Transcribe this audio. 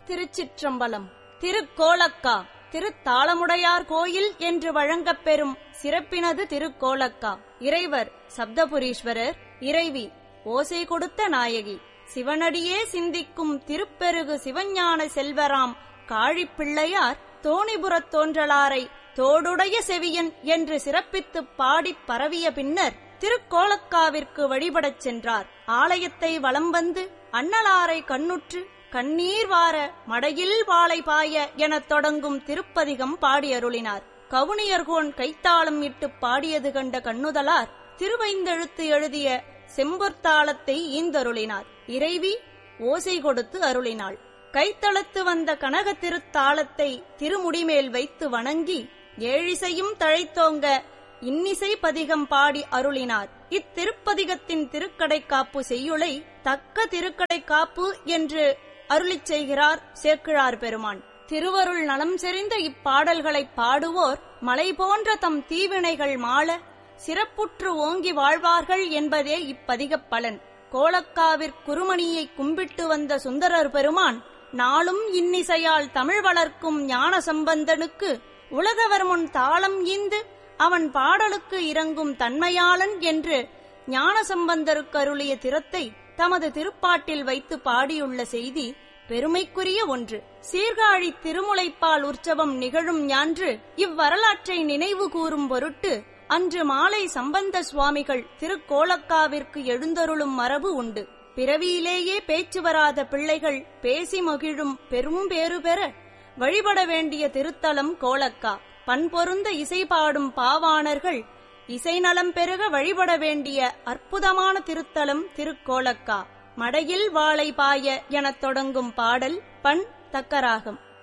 திருச்சிற்றம்பலம் திருக்கோலக்கா திருத்தாளமுடையார் கோயில் என்று வழங்கப் பெறும் சிறப்பினது திருக்கோலக்கா இறைவர் சப்தபுரீஸ்வரர் இறைவி ஓசை கொடுத்த நாயகி சிவனடியே சிந்திக்கும் திருப்பெருகு சிவஞான செல்வராம் காழிப்பிள்ளையார் தோணிபுரத் தோன்றலாரை தோடுடைய செவியன் என்று சிறப்பித்துப் பாடிப் பரவிய பின்னர் திருக்கோலக்காவிற்கு வழிபடச் சென்றார் ஆலயத்தை வலம் வந்து அண்ணலாரை கண்ணுற்று கண்ணீர் வார மடையில் வாளை பாய எனத் தொடங்கும் திருப்பதிகம் பாடியருளினார் கவுனியர்கோன் கைத்தாளம் இட்டு பாடியது கண்ட கண்ணுதலார் திருவைந்தெழுத்து எழுதிய செம்பொற்தாளத்தை ஈந்தருளினார் இறைவி ஓசை கொடுத்து அருளினாள் கைத்தளத்து வந்த கனக திருத்தாளத்தை திருமுடிமேல் வைத்து வணங்கி ஏழிசையும் தழைத்தோங்க இன்னிசை பதிகம் பாடி அருளினார் இத்திருப்பதிகத்தின் திருக்கடைக்காப்பு செய்யுளை தக்க திருக்கடைக்காப்பு என்று அருளிச் செய்கிறார் சேக்கிழார் பெருமான் திருவருள் நலம் செறிந்த இப்பாடல்களைப் பாடுவோர் மலை போன்ற தம் தீவினைகள் மாள சிறப்புற்று ஓங்கி வாழ்வார்கள் என்பதே இப்பதிகப் பலன் கோலக்காவிற் குருமணியை கும்பிட்டு வந்த சுந்தரர் பெருமான் நாளும் இன்னிசையால் தமிழ் வளர்க்கும் ஞான சம்பந்தனுக்கு உலகவர் முன் தாளம் ஈந்து அவன் பாடலுக்கு இறங்கும் தன்மையாளன் என்று ஞான சம்பந்தருக்கு அருளிய திறத்தை தமது திருப்பாட்டில் வைத்து பாடியுள்ள செய்தி பெருமைக்குரிய ஒன்று சீர்காழி திருமுலைப்பால் உற்சவம் நிகழும் ஞான்று இவ்வரலாற்றை நினைவு கூறும் பொருட்டு அன்று மாலை சம்பந்த சுவாமிகள் திருக்கோலக்காவிற்கு எழுந்தருளும் மரபு உண்டு பிறவியிலேயே பேச்சு வராத பிள்ளைகள் பேசி மகிழும் பெரும் பேறு பெற வழிபட வேண்டிய திருத்தலம் கோலக்கா பண்பொருந்த இசை பாடும் பாவாணர்கள் இசை நலம் பெருக வழிபட வேண்டிய அற்புதமான திருத்தலம் திருக்கோலக்கா மடையில் வாளை பாய எனத் தொடங்கும் பாடல் பண் தக்கராகம்